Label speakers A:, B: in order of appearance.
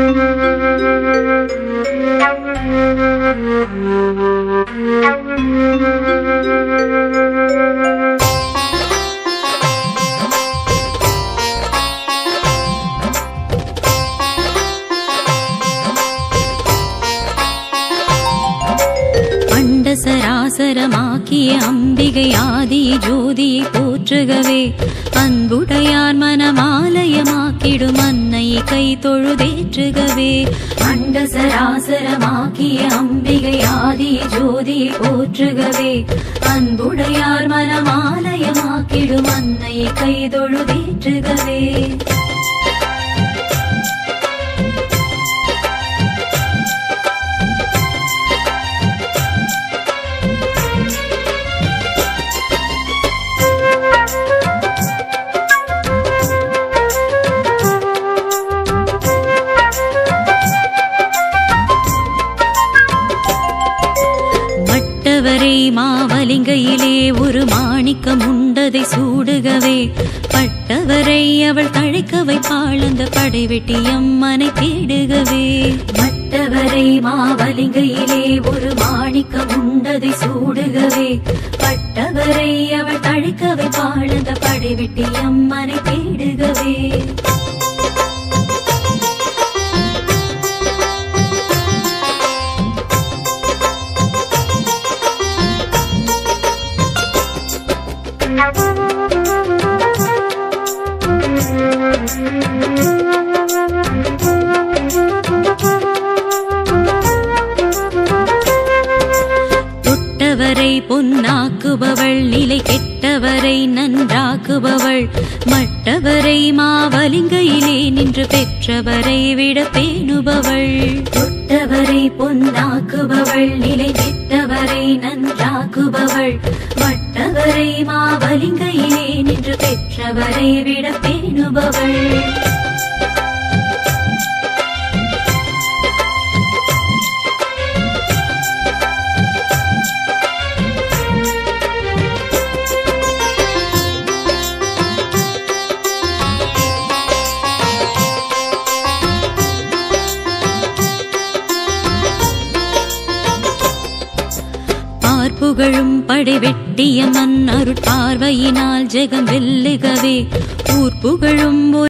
A: அண்ட சராசரமாக்கிய அம்பிகை ஆதி ஜோதியை போற்றுகவே அன்புடையார் மனமாலயமாக்கிடும் அன்னையை கை தொழுதேற்றுகவே அண்ட சராசரமாக்கிய அம்பிகை ஆதி ஜோதியை போற்றுகவே அன்புடையார் மனமாலயமாக்கிடும் அன்னையை கை தொழுதேற்றுகவே மட்டவரை மாவலிங்கையிலே ஒரு மாணிக்கம் உண்டதை சூடுகவே பட்டவரை அவள் தழைக்க வைப்பாள் அந்த படைவெட்டி அம்மனை தேடுகவே மட்டவரை மாவலிங்கையிலே ஒரு மாணிக்கம் உண்டதை சூடுகவே பட்டவரை அவள் தழைக்க வைப்பாள் அந்த படைவெட்டி அம்மனை தேடுகவே தொட்டவரை பொன்னாக்குபவள் நிலை கெட்டவரை நன்றாக்குபவள் மட்டவரை மாவலிங்கையிலே நின்று பெற்றவரை விட பேணுபவள் தொட்டவரை பொன்னாக்குபவள் நிலை கெட்டவரை நன்றாக்குபவள் மட்டவரை மாவலிங்கையிலே நின்று பெற்றவரை விட பேணுபவள் பார்ப்புகழும் படைவெட்டிய மன் அருட்பார்வையினால் ஜெகம் வெல்லுகவே ஊர்ப்புகழும்